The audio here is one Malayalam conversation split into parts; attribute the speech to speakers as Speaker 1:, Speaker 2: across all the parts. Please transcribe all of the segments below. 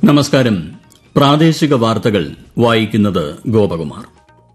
Speaker 1: നമസ്കാരം പ്രാദേശിക വാർത്തകൾ വായിക്കുന്നത് ഗോപകുമാർ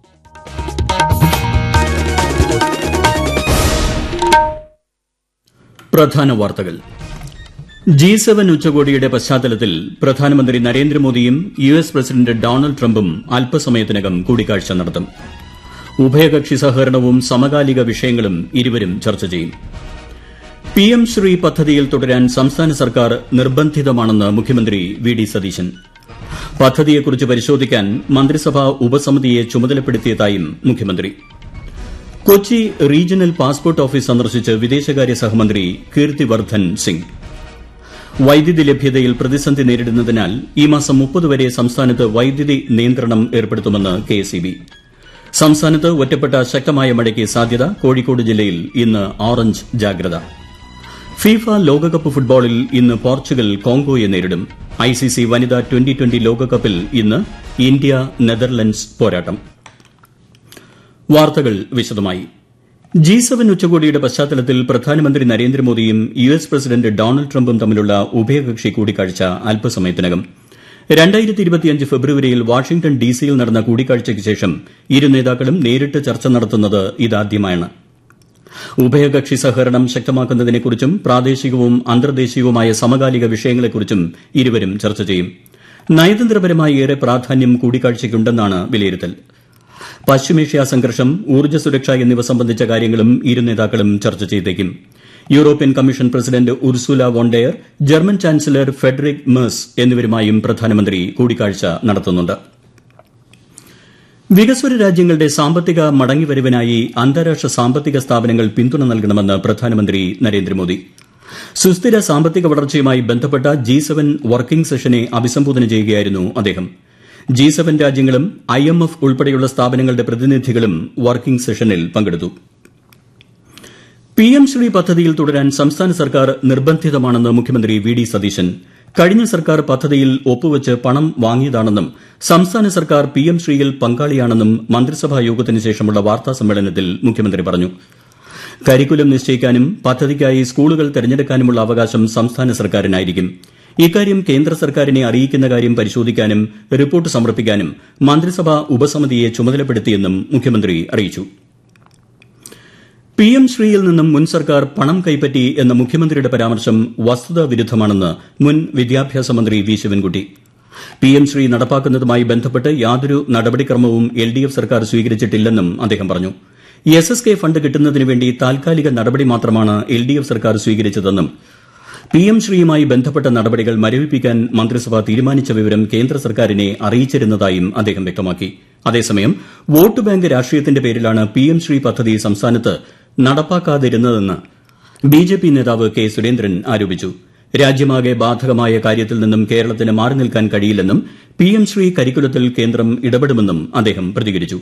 Speaker 1: പ്രധാന വാർത്തകൾ ജി സെവൻ ഉച്ചകോടിയുടെ പശ്ചാത്തലത്തിൽ പ്രധാനമന്ത്രി നരേന്ദ്രമോദിയും യു എസ് പ്രസിഡന്റ് ഡൊണാൾഡ് ട്രംപും അല്പസമയത്തിനകം കൂടിക്കാഴ്ച നടത്തും ഉഭയകക്ഷി സഹകരണവും സമകാലിക വിഷയങ്ങളും ഇരുവരും ചർച്ച ചെയ്യും പിഎം ശ്രീ പദ്ധതിയിൽ തുടരാൻ സംസ്ഥാന സർക്കാർ നിർബന്ധിതമാണെന്ന് മുഖ്യമന്ത്രി വി ഡി സതീശൻ പദ്ധതിയെക്കുറിച്ച് പരിശോധിക്കാൻ മന്ത്രിസഭാ ഉപസമിതിയെ ചുമതലപ്പെടുത്തിയതായും മുഖ്യമന്ത്രി കൊച്ചി റീജിയണൽ പാസ്പോർട്ട് ഓഫീസ് സന്ദർശിച്ച് വിദേശകാര്യ സഹമന്ത്രി കീർത്തിവർദ്ധൻ സിംഗ് വൈദ്യുതി ലഭ്യതയിൽ പ്രതിസന്ധി നേരിടുന്നതിനാൽ ഈ മാസം മുപ്പത് വരെ സംസ്ഥാനത്ത് വൈദ്യുതി നിയന്ത്രണം ഏർപ്പെടുത്തുമെന്ന് കെഎസ്ഇബി സംസ്ഥാനത്ത് ഒറ്റപ്പെട്ട ശക്തമായ മഴയ്ക്ക് സാധ്യത കോഴിക്കോട് ജില്ലയിൽ ഇന്ന് ഓറഞ്ച് ജാഗ്രത ഫിഫ ലോകകപ്പ് ഫുട്ബോളിൽ ഇന്ന് പോർച്ചുഗൽ കോങ്കോയെ നേരിടും ഐസിസി വനിതാ ട്വന്റി ട്വന്റി ലോകകപ്പിൽ ഇന്ന് ഇന്ത്യ നെതർലൻഡ്സ് പോരാട്ടം വാർത്തകൾ വിശദമായി ജി സെവൻ ഉച്ചകോടിയുടെ പശ്ചാത്തലത്തിൽ പ്രധാനമന്ത്രി നരേന്ദ്രമോദിയും യു എസ് പ്രസിഡന്റ് ഡൊണാൾഡ് ട്രംപും തമ്മിലുള്ള ഉഭയകക്ഷി കൂടിക്കാഴ്ച അല്പസമയത്തിനകം ഫെബ്രുവരിയിൽ വാഷിംഗ്ടൺ ഡിസിയിൽ നടന്ന കൂടിക്കാഴ്ചയ്ക്ക് ശേഷം ഇരു നേതാക്കളും നേരിട്ട് ചർച്ച നടത്തുന്നത് ഇതാദ്യമായാണ് ഉഭയകക്ഷി സഹകരണം ശക്തമാക്കുന്നതിനെക്കുറിച്ചും പ്രാദേശികവും അന്തർദേശീയവുമായ സമകാലിക വിഷയങ്ങളെക്കുറിച്ചും ഇരുവരും ചർച്ച ചെയ്യും നയതന്ത്രപരമായി ഏറെ പ്രാധാന്യം കൂടിക്കാഴ്ചയ്ക്കുണ്ടെന്നാണ് വിലയിരുത്തൽ പശ്ചിമേഷ്യ സംഘർഷം ഊർജ്ജ സുരക്ഷ എന്നിവ സംബന്ധിച്ച കാര്യങ്ങളും ഇരു നേതാക്കളും ചർച്ച ചെയ്തേക്കും യൂറോപ്യൻ കമ്മീഷൻ പ്രസിഡന്റ് ഉർസുല വോണ്ടെയർ ജർമ്മൻ ചാൻസലർ ഫെഡറിക് മേഴ്സ് എന്നിവരുമായും പ്രധാനമന്ത്രി കൂടിക്കാഴ്ച നടത്തുന്നുണ്ട് വികസ്വര രാജ്യങ്ങളുടെ സാമ്പത്തിക മടങ്ങിവരവിനായി അന്താരാഷ്ട്ര സാമ്പത്തിക സ്ഥാപനങ്ങൾ പിന്തുണ നൽകണമെന്ന് പ്രധാനമന്ത്രി നരേന്ദ്രമോദി സുസ്ഥിര സാമ്പത്തിക വളർച്ചയുമായി ബന്ധപ്പെട്ട ജി സെവൻ വർക്കിംഗ് സെഷനെ അഭിസംബോധന ചെയ്യുകയായിരുന്നു അദ്ദേഹം ജി സെവൻ രാജ്യങ്ങളും ഐ എം എഫ് ഉൾപ്പെടെയുള്ള സ്ഥാപനങ്ങളുടെ പ്രതിനിധികളും വർക്കിംഗ് സെഷനിൽ പങ്കെടുത്തു പിഎം ശ്രീ പദ്ധതിയിൽ തുടരാൻ സംസ്ഥാന സർക്കാർ നിർബന്ധിതമാണെന്ന് മുഖ്യമന്ത്രി വി ഡി സതീശൻ കഴിഞ്ഞ സർക്കാർ പദ്ധതിയിൽ ഒപ്പുവച്ച് പണം വാങ്ങിയതാണെന്നും സംസ്ഥാന സർക്കാർ പിഎം ശ്രീയിൽ പങ്കാളിയാണെന്നും മന്ത്രിസഭാ യോഗത്തിന് ശേഷമുള്ള വാർത്താ സമ്മേളനത്തിൽ മുഖ്യമന്ത്രി പറഞ്ഞു കരിക്കുലം നിശ്ചയിക്കാനും പദ്ധതിക്കായി സ്കൂളുകൾ തെരഞ്ഞെടുക്കാനുമുള്ള അവകാശം സംസ്ഥാന സർക്കാരിനായിരിക്കും ഇക്കാര്യം കേന്ദ്ര സർക്കാരിനെ അറിയിക്കുന്ന കാര്യം പരിശോധിക്കാനും റിപ്പോർട്ട് സമർപ്പിക്കാനും മന്ത്രിസഭാ ഉപസമിതിയെ ചുമതലപ്പെടുത്തിയെന്നും മുഖ്യമന്ത്രി അറിയിച്ചു പിഎം ശ്രീയിൽ നിന്നും മുൻ സർക്കാർ പണം കൈപ്പറ്റി എന്ന മുഖ്യമന്ത്രിയുടെ പരാമർശം വസ്തുതാ വിരുദ്ധമാണെന്ന് മുൻ വിദ്യാഭ്യാസ മന്ത്രി വി ശിവൻകുട്ടി പിഎം ശ്രീ നടപ്പാക്കുന്നതുമായി ബന്ധപ്പെട്ട് യാതൊരു നടപടിക്രമവും എൽ ഡി എഫ് സർക്കാർ സ്വീകരിച്ചിട്ടില്ലെന്നും അദ്ദേഹം പറഞ്ഞു എസ് എസ് കെ ഫണ്ട് കിട്ടുന്നതിന് വേണ്ടി താൽക്കാലിക നടപടി മാത്രമാണ് എൽ ഡി എഫ് സർക്കാർ സ്വീകരിച്ചതെന്നും പിഎം ശ്രീയുമായി ബന്ധപ്പെട്ട നടപടികൾ മരവിപ്പിക്കാൻ മന്ത്രിസഭ തീരുമാനിച്ച വിവരം കേന്ദ്ര സർക്കാരിനെ അറിയിച്ചിരുന്നതായും അദ്ദേഹം വ്യക്തമാക്കി അതേസമയം വോട്ട് ബാങ്ക് രാഷ്ട്രീയത്തിന്റെ പേരിലാണ് പിഎം ശ്രീ പദ്ധതി സംസ്ഥാനത്ത് നടപ്പാക്കാതിരുന്നതെന്ന് ബിജെപി നേതാവ് കെ സുരേന്ദ്രൻ ആരോപിച്ചു രാജ്യമാകെ ബാധകമായ കാര്യത്തിൽ നിന്നും കേരളത്തിന് മാറി നിൽക്കാൻ കഴിയില്ലെന്നും പിഎം ശ്രീ കരിക്കുലത്തിൽ കേന്ദ്രം ഇടപെടുമെന്നും അദ്ദേഹം പ്രതികരിച്ചു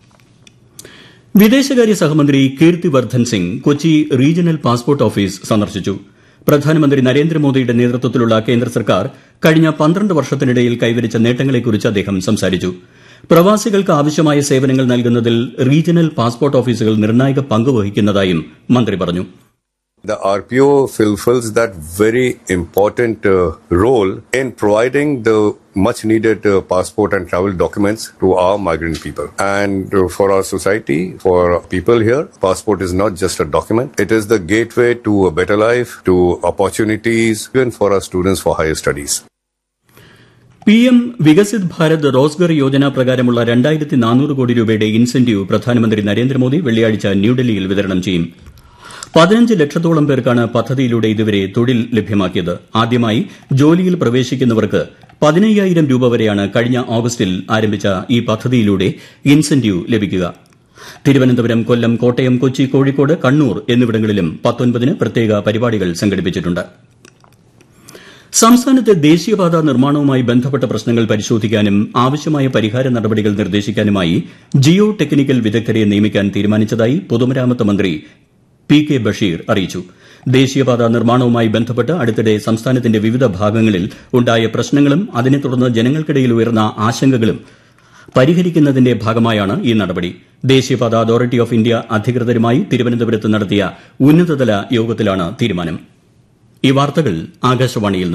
Speaker 1: വിദേശകാര്യ സഹമന്ത്രി Kirtivardhan Singh Kochi regional passport office സന്ദർശിച്ചു പ്രധാനമന്ത്രി നരേന്ദ്രമോദിയുടെ നേതൃത്വത്തിലുള്ള കേന്ദ്ര സർക്കാർ കഴിഞ്ഞ പന്ത്രണ്ട് വർഷത്തിനിടയിൽ കൈവരിച്ച നേട്ടങ്ങളെക്കുറിച്ച് അദ്ദേഹം സംസാരിച്ചു പ്രവാസികൾക്ക് ആവശ്യമായ സേവനങ്ങൾ നൽകുന്നതിൽ റീജിയണൽ പാസ്പോർട്ട് ഓഫീസുകൾ നിർണായക പങ്ക് വഹിക്കുന്നതായും മന്ത്രി പറഞ്ഞു
Speaker 2: The RPO fulfills that very important uh, role in providing the much needed uh, passport and travel documents to our migrant people. And uh, for our society, for people here, passport is not just a document. It is the gateway to a better life, to opportunities, even for our students for higher studies.
Speaker 1: P M Viksit Bharat Rozgar Yojana പ്രകാരമുള്ള രണ്ടായിരത്തി നാനൂറ് കോടി രൂപയുടെ ഇൻസെന്റീവ് പ്രധാനമന്ത്രി നരേന്ദ്രമോദി വെള്ളിയാഴ്ച ന്യൂഡൽഹിയിൽ വിതരണം ചെയ്യും പതിനഞ്ച് ലക്ഷത്തോളം പേർക്കാണ് പദ്ധതിയിലൂടെ ഇതുവരെ തൊഴിൽ ലഭ്യമാക്കിയത് ആദ്യമായി ജോലിയിൽ പ്രവേശിക്കുന്നവർക്ക് പതിനയ്യായിരം രൂപ വരെയാണ് കഴിഞ്ഞ ഓഗസ്റ്റിൽ ആരംഭിച്ച ഈ പദ്ധതിയിലൂടെ ഇൻസെന്റീവ് ലഭിക്കുക തിരുവനന്തപുരം കൊല്ലം കോട്ടയം കൊച്ചി കോഴിക്കോട് കണ്ണൂർ എന്നിവിടങ്ങളിലും പത്തൊൻപതിന് പ്രത്യേക പരിപാടികൾ സംഘടിപ്പിച്ചിട്ടുണ്ട് സംസ്ഥാനത്തെ ദേശീയപാത നിർമ്മാണവുമായി ബന്ധപ്പെട്ട പ്രശ്നങ്ങൾ പരിശോധിക്കാനും ആവശ്യമായ പരിഹാര നടപടികൾ നിർദ്ദേശിക്കാനുമായി ജിയോ ടെക്നിക്കൽ വിദഗ്ധരെ നിയമിക്കാൻ തീരുമാനിച്ചതായി പൊതുമരാമത്ത് മന്ത്രി പി കെ ബഷീർ അറിയിച്ചു ദേശീയപാത നിർമ്മാണവുമായി ബന്ധപ്പെട്ട് അടുത്തിടെ സംസ്ഥാനത്തിന്റെ വിവിധ ഭാഗങ്ങളിൽ ഉണ്ടായ പ്രശ്നങ്ങളും അതിനെ തുടർന്ന് ജനങ്ങൾക്കിടയിൽ ഉയർന്ന ആശങ്കകളും പരിഹരിക്കുന്നതിന്റെ ഭാഗമായാണ് ഈ നടപടി ദേശീയപാത അതോറിറ്റി ഓഫ് ഇന്ത്യ അധികൃതരുമായി തിരുവനന്തപുരത്ത് നടത്തിയ ഉന്നതതല യോഗത്തിലാണ് തീരുമാനം ഈ വാർത്തകൾ ആകാശവാണിയിൽ